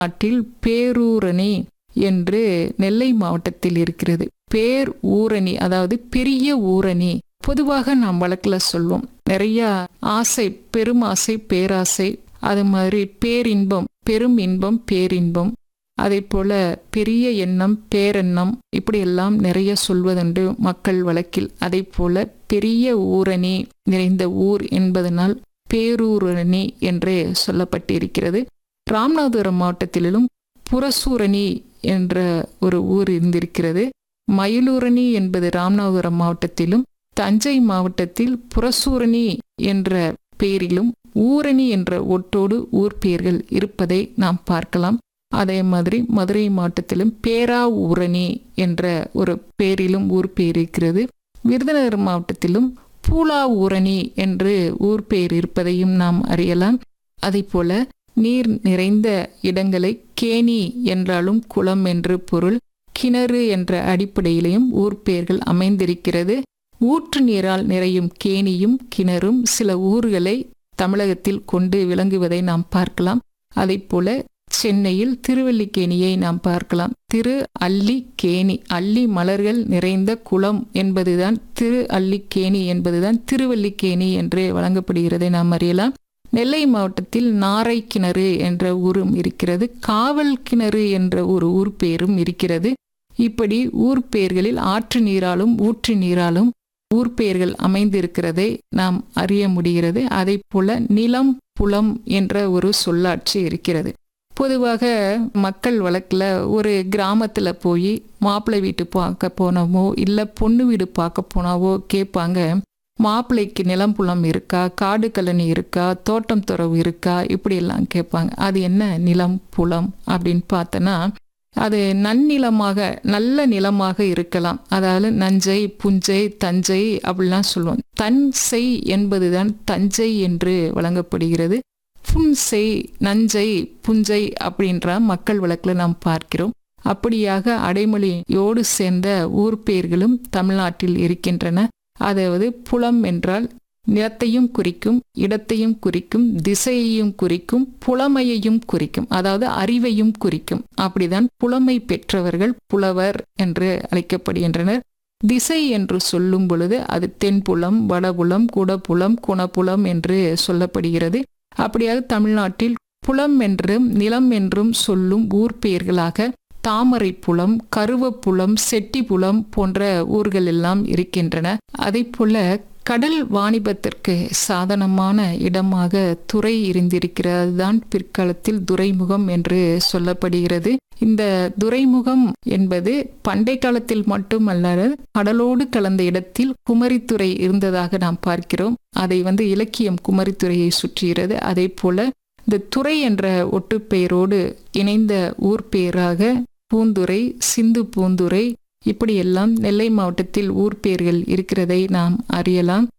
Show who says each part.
Speaker 1: நாட்டில் பேரூரணி என்று நெல்லை மாவட்டத்தில் இருக்கிறது பேர் ஊரணி அதாவது பெரிய ஊரணி பொதுவாக நாம் வழக்கில் சொல்லுவோம் நிறைய ஆசை பெரும் ஆசை பேராசை அது மாதிரி பேரின்பம் பெரும் இன்பம் பேரின்பம் அதே போல பெரிய எண்ணம் பேரெண்ணம் இப்படியெல்லாம் நிறைய சொல்வதுண்டு மக்கள் வழக்கில் அதே போல பெரிய ஊரணி நிறைந்த ஊர் என்பதனால் பேரூரணி என்றே சொல்லப்பட்டிருக்கிறது ராமநாதபுரம் மாவட்டத்திலும் புறசூரணி என்ற ஒரு ஊர் இருந்திருக்கிறது மயிலூரணி என்பது ராமநாதபுரம் மாவட்டத்திலும் தஞ்சை மாவட்டத்தில் புறசூரணி என்ற பெயரிலும் ஊரணி என்ற ஒட்டோடு ஊர் பெயர்கள் இருப்பதை நாம் பார்க்கலாம் அதே மாதிரி மதுரை மாவட்டத்திலும் பேரா ஊரணி என்ற ஒரு பேரிலும் ஊர் பெயர் இருக்கிறது விருதுநகர் மாவட்டத்திலும் பூலா ஊரணி என்று ஊர் பெயர் இருப்பதையும் நாம் அறியலாம் அதே போல நீர் நிறைந்த இடங்களை கேணி என்றாலும் குளம் என்று பொருள் கிணறு என்ற அடிப்படையிலையும் ஊர் பெயர்கள் அமைந்திருக்கிறது ஊற்று நீரால் நிறையும் கேணியும் கிணறும் சில ஊர்களை தமிழகத்தில் கொண்டு விளங்குவதை நாம் பார்க்கலாம் அதே போல சென்னையில் திருவல்லிக்கேணியை நாம் பார்க்கலாம் திரு அல்லிக்கேணி அல்லி மலர்கள் நிறைந்த குளம் என்பதுதான் திரு அல்லிக்கேணி என்பதுதான் திருவல்லிக்கேணி என்று வழங்கப்படுகிறதை நாம் அறியலாம் நெல்லை மாவட்டத்தில் நாரை கிணறு என்ற ஊரும் இருக்கிறது காவல் கிணறு என்ற ஒரு ஊர் பெயரும் இருக்கிறது இப்படி ஊர் பெயர்களில் ஆற்று நீராலும் ஊற்று நீராலும் ஊர் பெயர்கள் அமைந்திருக்கிறதை நாம் அறிய முடிகிறது அதே போல நிலம் புலம் என்ற ஒரு சொல்லாட்சி இருக்கிறது பொதுவாக மக்கள் வழக்கில் ஒரு கிராமத்தில் போய் மாப்பிள்ளை வீட்டு பார்க்க போனோமோ இல்லை பொண்ணு வீடு பார்க்க போனாவோ கேட்பாங்க மாப்பிள்ளைக்கு நிலம் புலம் இருக்கா காடு கழனி இருக்கா தோட்டம் துறவு இருக்கா இப்படியெல்லாம் கேட்பாங்க அது என்ன நிலம் புலம் அப்படின்னு பார்த்தோன்னா அது நன்னிலமாக நல்ல நிலமாக இருக்கலாம் அதாவது நஞ்சை புஞ்சை தஞ்சை அப்படிலாம் சொல்லுவோம் தன் செய் என்பதுதான் தஞ்சை என்று வழங்கப்படுகிறது புன்செய் நஞ்சை புஞ்சை அப்படின்ற மக்கள் வழக்கில் நாம் பார்க்கிறோம் அப்படியாக அடைமொழியோடு சேர்ந்த ஊர் பெயர்களும் தமிழ்நாட்டில் இருக்கின்றன அதாவது புலம் என்றால் நிலத்தையும் குறிக்கும் இடத்தையும் குறிக்கும் திசையையும் குறிக்கும் புலமையையும் குறிக்கும் அதாவது அறிவையும் குறிக்கும் அப்படிதான் புலமை பெற்றவர்கள் புலவர் என்று அழைக்கப்படுகின்றனர் திசை என்று சொல்லும் பொழுது அது தென்புலம் வடபுலம் குடபுலம் குணப்புலம் என்று சொல்லப்படுகிறது அப்படியாக தமிழ்நாட்டில் புலம் என்றும் நிலம் என்றும் சொல்லும் ஊர் பெயர்களாக தாமரை புலம் கருவப்புலம் செட்டிப்புலம் போன்ற ஊர்கள் எல்லாம் இருக்கின்றன அதே போல கடல் வாணிபத்திற்கு சாதனமான இடமாக துறை இருந்திருக்கிறது தான் பிற்காலத்தில் துறைமுகம் என்று சொல்லப்படுகிறது இந்த துறைமுகம் என்பது பண்டை காலத்தில் மட்டுமல்ல கடலோடு கலந்த இடத்தில் குமரித்துறை இருந்ததாக நாம் பார்க்கிறோம் அதை வந்து இலக்கியம் குமரித்துறையை சுற்றுகிறது அதே போல இந்த துறை என்ற ஒட்டுப்பெயரோடு இணைந்த ஊர் பெயராக பூந்துறை சிந்து பூந்துறை இப்படியெல்லாம் நெல்லை மாவட்டத்தில் ஊர் பெயர்கள் இருக்கிறதை நாம் அறியலாம்